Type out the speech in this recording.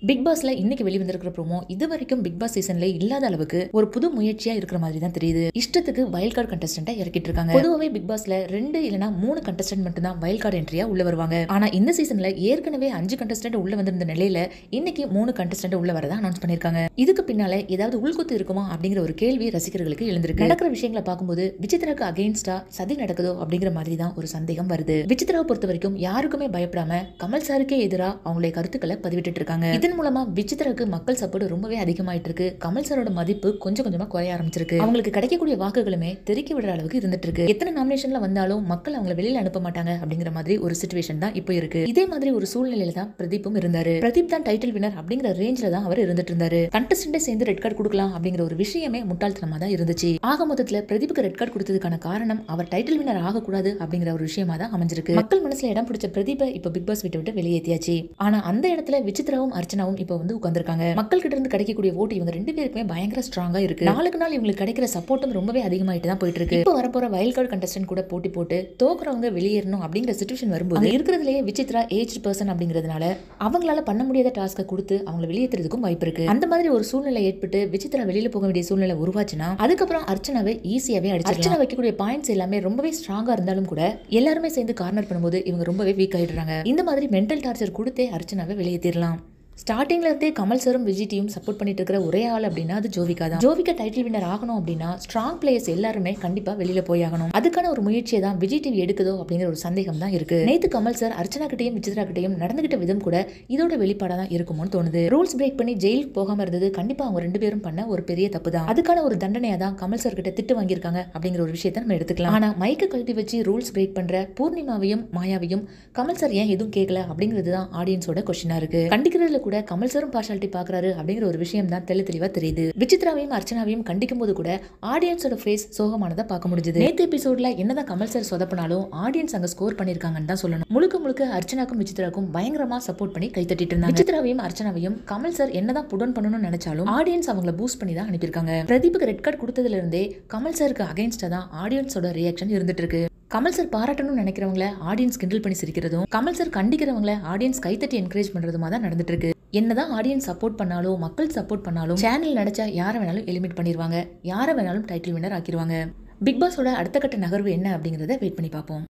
big பாஸ்ல இன்னைக்கு வெளிவந்திருக்கிற promo இது வரைக்கும் பிக் பாஸ் சீசன்ல இல்லாத அளவுக்கு ஒரு புது முயற்சியா இருக்கிற மாதிரி தான் தெரியுது இஷ்டத்துக்கு வைல்ட் கார்டு கண்டஸ்டன்ட்டை இறக்கிட்டு இருக்காங்க பொதுவாகவே பிக் பாஸ்ல ரெண்டு இல்லனா மூணு கண்டஸ்டன்ட் மட்டும் தான் வைல்ட் கார்டு என்ட்ரியா உள்ள வருவாங்க ஆனா இந்த சீசன்ல ஏற்கனவே அஞ்சு கண்டஸ்டன்ட் உள்ள வந்திருந்த நிலையில இன்னைக்கு மூணு கண்டஸ்டன்ட் உள்ள வரதா அனௌன்ஸ் பண்ணிருக்காங்க இதுக்கு பின்னால ஏதாவது உள்குத்து இருக்குமா அப்படிங்கிற ஒரு கேள்வி ரசிகர்களுக்கு எழுந்திருக்கு நடக்கிற விஷயங்களை பார்க்கும்போது விசித்ராக்கு அகைன்ஸ்டா சதி நடக்குதோ அப்படிங்கிற மாதிரி தான் ஒரு சந்தேகம் வருது விசித்ராவை பொறுத்த வரைக்கும் யாருக்குமே பயப்படாம கமல் சாருக்கே எதிராக அவங்களுடைய கருத்துக்களை பதிவிட்டு இருக்காங்க இதன் மூலமா விசித்ராக்கு மக்கள் சப்போர்ட் ரொம்பவே அதிகமாயிட்டு இருக்கு கமல் சாரோட மதிப்பு கொஞ்சம் கொஞ்சமா குறைய ஆரம்பிச்சிருக்கு அவங்களுக்கு கிடைக்கக்கூடிய வாக்குகளுமே தெறிக்க விடுற அளவுக்கு இருந்துட்டு இருக்கு எத்தனை நாமினேஷன்ல வந்தாலும் மக்கள் அவங்களை வெளியில அனுப்ப மாட்டாங்க அப்படிங்கிற மாதிரி ஒரு சுச்சுவேஷன் தான் இப்போ இருக்கு இதே மாதிரி ஒரு சூழ்நிலையில தான் பிரதீப்பும் இருந்தாரு பிரதீப் தான் டைட்டில் வினர் அப்படிங்கிற ரேஞ்சில தான் அவர் இருந்துட்டு இருந்தாரு கண்டஸ்டன்டே சேர்ந்து ரெட் கார்டு கொடுக்கலாம் அப்படிங்கிற ஒரு விஷயமே முட்டாள்தனமா தான் இருந்துச்சு ஆக மொத்தத்துல பிரதீப்புக்கு ரெட் கார்டு கொடுத்ததுக்கான காரணம் அவர் டைட்டில் வினர் ஆகக்கூடாது அப்படிங்கிற ஒரு விஷயமா தான் அமைஞ்சிருக்கு மக்கள் மனசுல இடம் பிடிச்ச பிரதீபை இப்ப பிக் பாஸ் விட்டு விட்டு வெளியேற்றியாச்சு ஆனா அந்த இடத்துல விசித்ராவும் அர்ச்சனாவும் இப்ப வந்து உட்கார்ந்திருக்காங்க மக்கள் கிட்ட இருந்து கிடைக்கக்கூடிய ஓட்டு இவங்க ரெண்டு பேருக்குமே பயங்கர ஸ்ட்ராங்கா இருக்கு நாளுக்கு நாள் இவங்களுக்கு கிடைக்கிற சப்போர்ட்டும் ரொம்பவே அதிகமாயிட்டு தான் போயிட்டு இருக்கு இப்போ வரப்போற வைல்ட் கார்டு கண்டஸ்டன்ட் கூட போட்டி போட்டு தோக்குறவங்க வெளியேறணும் அப்படிங்கிற சுச்சுவேஷன் வரும்போது இருக்கிறதுலயே விசித்ரா ஏஜ் பர்சன் அப்படிங்கிறதுனால அவங்களால பண்ண முடியாத டாஸ்க்கை கொடுத்து அவங்களை வெளியேற்றுறதுக்கும் வாய்ப்பு இருக்கு அந்த மாதிரி ஒரு சூழ்நிலை ஏற்பட்டு விசித்ரா வெளியில போக வேண்டிய சூழ்நிலை உருவாச்சுன்னா அதுக்கப்புறம் அர்ச்சனாவை ஈஸியாவே அடிச்சு அர்ச்சனா வைக்கக்கூடிய பாயிண்ட்ஸ் எல்லாமே ரொம்பவே ஸ்ட்ராங்கா இருந்தாலும் கூட எல்லாருமே சேர்ந்து கார்னர் பண்ணும்போது இவங்க ரொம்பவே வீக் ஆயிடுறாங்க இந்த மாதிரி மென்டல் டார்ச்சர் கொடுத்தே அர்ச்சனாவை வெளியேற்றிடலாம் ஸ்டார்டிங்ல இருந்தே கமல் சரும் விஜய் டியும் சப்போர்ட் பண்ணிட்டு இருக்கிற ஒரே ஆள் அப்படின்னா அது ஜோவிகா தான் ஜோவிகா டைட்டில் வின்னர் ஆகணும் அப்படின்னா ஸ்ட்ராங் பிளேயர்ஸ் எல்லாருமே கண்டிப்பா வெளியில போய் ஆகணும் அதுக்கான ஒரு முயற்சியை தான் விஜய் டிவி எடுக்குதோ அப்படிங்கிற ஒரு சந்தேகம் தான் இருக்கு நேத்து கமல் சார் அர்ச்சனா கிட்டையும் விசித்ரா கிட்டையும் நடந்துகிட்ட விதம் கூட இதோட வெளிப்பாடா தான் இருக்குமோன்னு தோணுது ரூல்ஸ் பிரேக் பண்ணி ஜெயிலுக்கு போகாம இருந்தது கண்டிப்பா அவங்க ரெண்டு பேரும் பண்ண ஒரு பெரிய தப்பு தான் அதுக்கான ஒரு தண்டனையா தான் கமல் சார் கிட்ட திட்டு வாங்கியிருக்காங்க அப்படிங்கிற ஒரு விஷயத்தை நம்ம எடுத்துக்கலாம் ஆனா மைக்க கழட்டி வச்சு ரூல்ஸ் பிரேக் பண்ற பூர்ணிமாவையும் மாயாவையும் கமல் சார் ஏன் எதுவும் கேட்கல அப்படிங்கிறது தான் ஆடியன்ஸோட கொஸ்டினா இருக்கு கண்டிக்கிறதுல கூட கமல் சாரும் பார்ஷாலிட்டி பாக்குறாரு அப்படிங்கிற ஒரு விஷயம் தான் தெளி தெளிவா தெரியுது விசித்ராவையும் அர்ச்சனாவையும் கண்டிக்கும் போது கூட ஆடியன்ஸோட ஃபேஸ் சோகமானதை பார்க்க முடிஞ்சது நேத்து எபிசோட்ல என்னதான் கமல் சார் சொதப்பினாலும் ஆடியன்ஸ் அங்க ஸ்கோர் பண்ணிருக்காங்கன்னு தான் சொல்லணும் முழுக்க முழுக்க அர்ச்சனாக்கும் விசித்ராக்கும் பயங்கரமா சப்போர்ட் பண்ணி கை தட்டிட்டு இருந்தாங்க விசித்ராவையும் அர்ச்சனாவையும் கமல் சார் என்னதான் புடன் பண்ணணும்னு நினைச்சாலும் ஆடியன்ஸ் அவங்கள பூஸ்ட் பண்ணி தான் அனுப்பியிருக்காங்க பிரதீப்புக்கு ரெட் கார்டு கொடுத்ததுல இருந்தே கமல் சாருக்கு அகைன்ஸ்டா தான் ஆடியன்ஸோட ரியாக்ஷன் இருந்துட்டு இருக்கு கமல் சார் பாராட்டணும்னு நினைக்கிறவங்கள ஆடியன்ஸ் கிண்டல் பண்ணி சிரிக்கிறதும் கமல் சார் கண்டிக்கிறவங்கள ஆடியன்ஸ் கைத்தட்டி என்கரேஜ் பண்றதுமா தான் நடந்துட்டு இருக்கு என்னதான் ஆடியன்ஸ் சப்போர்ட் பண்ணாலும் மக்கள் சப்போர்ட் பண்ணாலும் சேனல் நினைச்சா யாரை வேணாலும் எலிமிட் பண்ணிடுவாங்க யாரை வேணாலும் டைட்டில் வின்னர் ஆக்கிடுவாங்க பிக் பாஸோட அடுத்த கட்ட நகர்வு என்ன அப்படிங்கறத வெயிட் பண்ணி பார்ப்போம்